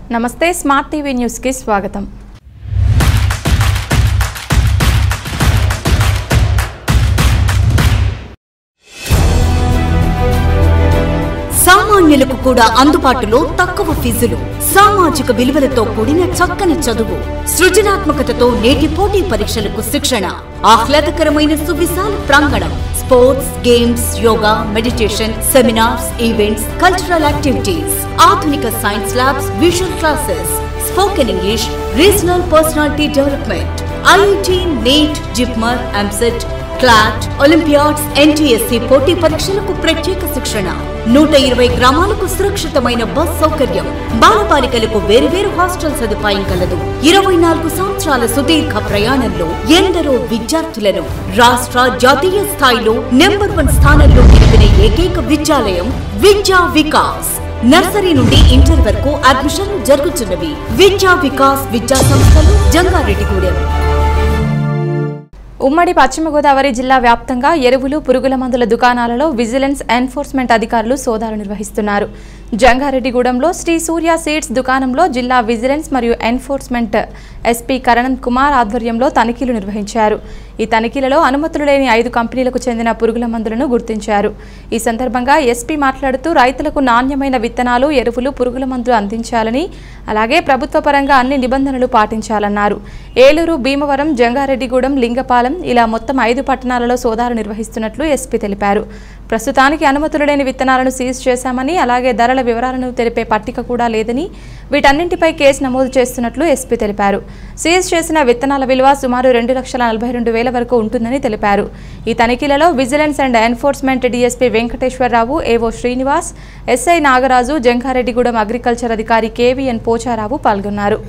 నమస్తే smart TV న్యూస్కి స్వాగతం సామాన్యులకు కూడా అందుబాటులో తక్కువ ఫీజులు సామాజిక విలువలతో కూడిన చక్కని చదువు సృజనాత్మకతతో నేటి పోటీ పరీక్షలకు శిక్షణ ఆహ్లాదకరమైన సువిశాల ప్రాంగణం sports games yoga meditation seminars events cultural activities ఆధునిక science labs visual classes spoken English regional personality development IIT NEET JIPMER EAMCET CLAT olympiads NTSC పోటీ పరీక్షలకు ప్రత్యేక శిక్షణ నూట ఇరవై గ్రామాలకు సురక్షితమైన బస్ సౌకర్యం బాలబాలికలకు వేరువేరు హాస్టల్ సదుపాయం కలదు ఇరవై నాలుగు సంవత్సరాల సుదీర్ఘ ప్రయాణంలో ఎందరో విద్యార్థులను రాష్ట్ర జాతీయ స్థాయిలో నెంబర్ వన్ స్థానంలో నిలిపిన ఏకైక విద్యాలయం విద్యా వికాస్ నర్సరీ నుండి ఇంటర్ వరకు అడ్మిషన్లు జరుగుతున్నవి విద్యా వికాస్ విద్యా సంస్థలు జంగారెడ్డిగూడెం ఉమ్మడి పశ్చిమ గోదావరి జిల్లా వ్యాప్తంగా ఎరువులు పురుగుల మందుల దుకాణాలలో విజిలెన్స్ ఎన్ఫోర్స్మెంట్ అధికారులు సోదాలు నిర్వహిస్తున్నారు జంగారెడ్డిగూడెంలో శ్రీ సూర్య సీడ్స్ దుకాణంలో జిల్లా విజిలెన్స్ మరియు ఎన్ఫోర్స్మెంట్ ఎస్పీ కరణం కుమార్ ఆధ్వర్యంలో తనిఖీలు నిర్వహించారు ఈ తనిఖీలలో అనుమతులు లేని ఐదు కంపెనీలకు చెందిన పురుగుల మందులను గుర్తించారు ఈ సందర్భంగా ఎస్పీ మాట్లాడుతూ రైతులకు నాణ్యమైన విత్తనాలు ఎరువులు పురుగుల మందులు అందించాలని అలాగే ప్రభుత్వ పరంగా అన్ని నిబంధనలు పాటించాలన్నారు ఏలూరు భీమవరం జంగారెడ్డిగూడెం లింగపాలెం ఇలా మొత్తం ఐదు పట్టణాలలో సోదాలు నిర్వహిస్తున్నట్లు ఎస్పీ తెలిపారు ప్రస్తుతానికి అనుమతులు లేని విత్తనాలను సీజ్ చేశామని అలాగే ధరల వివరాలను తెలిపే పట్టిక కూడా లేదని వీటన్నింటిపై కేసు నమోదు చేస్తున్నట్లు ఎస్పీ తెలిపారు సీజ్ చేసిన విత్తనాల విలువ సుమారు రెండు లక్షల నలభై రెండు వేల వరకు ఉంటుందని తెలిపారు ఈ తనిఖీలలో vigilance and enforcement DSP Venkateswararao AO Srinivas SI Nagaraju Jangareddygudem agriculture అధికారి కేవీఎన్ పోచారావు పాల్గొన్నారు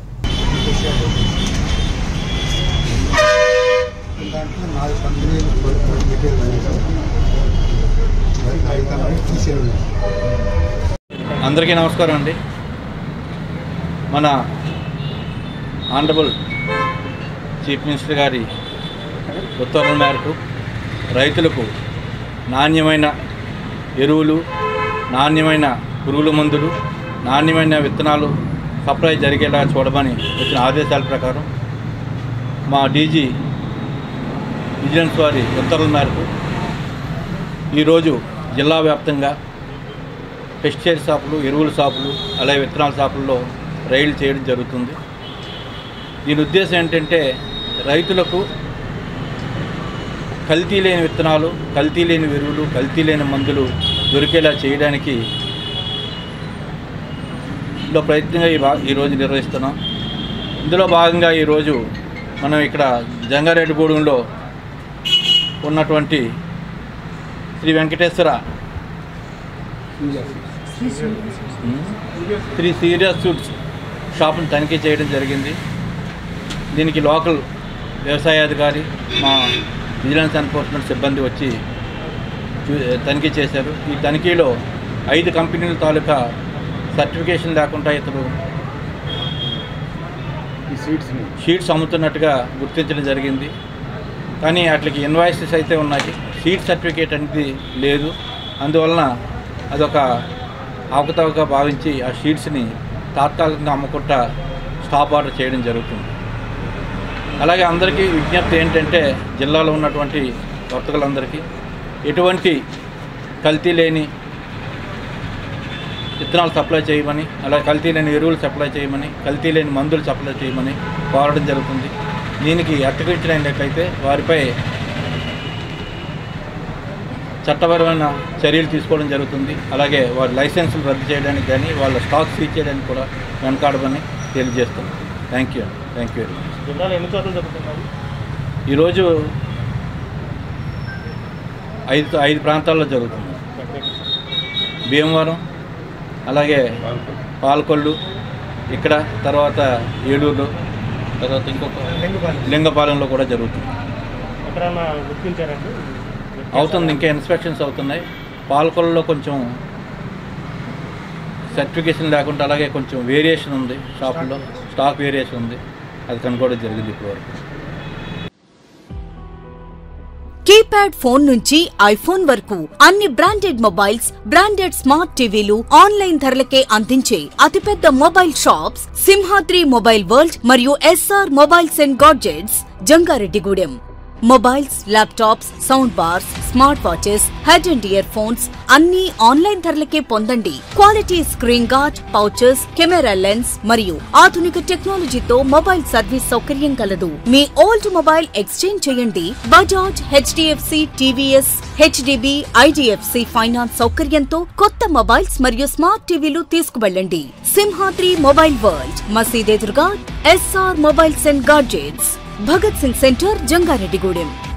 దాంట్లో నాలుగు కంపెనీలు మెటీరియల్ వేసాం మరి ఐదు కంపెనీలు తీసేయాలి అందరికీ నమస్కారం అండి మన ఆనరబుల్ చీఫ్ మినిస్టర్ గారి ఉత్తర్వుల మేరకు రైతులకు నాణ్యమైన ఎరువులు నాణ్యమైన పురుగుల మందులు నాణ్యమైన విత్తనాలు సప్లై జరిగేలా చూడమని వచ్చిన ఆదేశాల ప్రకారం మా డీజీ విజిలెన్స్ వారి ఉత్తర్వుల మేరకు ఈరోజు జిల్లా వ్యాప్తంగా పెస్టిసైడ్ షాపులు ఎరువుల షాపులు అలాగే విత్తనాల షాపుల్లో రైళ్లు చేయడం జరుగుతుంది దీని ఉద్దేశం ఏంటంటే రైతులకు కల్తీ లేని విత్తనాలు కల్తీ లేని ఎరువులు కల్తీ లేని మందులు దొరికేలా చేయడానికి ఇందులో ప్రయత్నంగా ఈ భా- ఈరోజు నిర్వహిస్తున్నాం ఇందులో భాగంగా ఈరోజు మనం ఇక్కడ జంగారెడ్డిగూడెంలో ఉన్నటువంటి Sri Venkateswara three serious suits షాప్ను తనిఖీ చేయడం జరిగింది దీనికి లోకల్ వ్యవసాయాధికారి మా విజిలెన్స్ ఎన్ఫోర్స్మెంట్ సిబ్బంది వచ్చి చూ- తనిఖీ చేశారు ఈ తనిఖీలో ఐదు కంపెనీల తాలూకా సర్టిఫికేషన్ లేకుండా ఇతడు ఈ సీట్స్ని షీట్స్ అమ్ముతున్నట్టుగా గుర్తించడం జరిగింది కానీ వాటికి ఇన్వాయిసెస్ అయితే ఉన్నాయి సీట్ సర్టిఫికేట్ అనేది లేదు అందువలన అదొక అవకతవక భావించి ఆ షీట్స్ని తాత్కాలికంగా అమ్మకుండా స్టాప్ ఆర్డర్ చేయడం జరుగుతుంది అలాగే అందరికీ విజ్ఞప్తి ఏంటంటే జిల్లాలో ఉన్నటువంటి వర్తకులందరికీ ఎటువంటి కల్తీ లేని విత్తనాలు సప్లై చేయమని అలాగే కల్తీ లేని ఎరువులు సప్లై చేయమని కల్తీ లేని మందులు సప్లై చేయమని కోరడం జరుగుతుంది దీనికి అట్టగించినట్లయితే వారిపై చట్టపరమైన చర్యలు తీసుకోవడం జరుగుతుంది అలాగే వారి లైసెన్సులు రద్దు చేయడానికి కానీ వాళ్ళ స్టాక్ సీజ్ చేయడానికి కూడా వెనకాడమని తెలియజేస్తున్నాం thank you thank you very much జిల్లాలో ఎన్ని చోట్ల జరుగుతున్నాయి ఈరోజు ఐదు ఐదు ప్రాంతాల్లో జరుగుతుంది భీమవరం అలాగే పాలకొల్లు ఇక్కడ తర్వాత ఏలూరు తర్వాత ఇంకొక లింగపాలెంలో కూడా జరుగుతుంది ఎక్కడన్నా గుర్తించారండి అవుతుంది ఇంకా ఇన్స్పెక్షన్స్ అవుతున్నాయి పాలకొల్లులో కొంచెం సర్టిఫికేషన్ లేకుండా అలాగే కొంచెం వేరియేషన్ ఉంది షాపుల్లో స్టాక్ వేరియేషన్ ఉంది అది కనుక్కోవడం జరిగింది ఇప్పటివరకు కీప్యాడ్ ఫోన్ నుంచి ఐఫోన్ వరకు అన్ని బ్రాండెడ్ మొబైల్స్ బ్రాండెడ్ స్మార్ట్ టీవీలు ఆన్లైన్ ధరలకే అందించే అతిపెద్ద mobile shops Simhadri mobile world మరియు SR mobiles and gadgets Jangareddygudem mobiles laptops sound bars smart watches head and earphones అన్ని ఆన్లైన్ ధరలకే పొందండి quality screen guard pouches camera lens మరియు ఆధునిక టెక్నాలజీతో మొబైల్ సర్వీస్ సౌకర్యం కలదు మీ ఓల్డ్ మొబైల్ ఎక్స్చేంజ్ చేయండి Bajaj HDFC TVS HDB IDFC finance సౌకర్యంతో కొత్త మొబైల్స్ మరియు స్మార్ట్ టీవీలు తీసుకువెళ్ళండి సింహాద్రి మొబైల్ వరల్డ్ మసీద్ ఎదురుగా SR mobiles and gadgets Bhagat Singh centre Jangareddygudem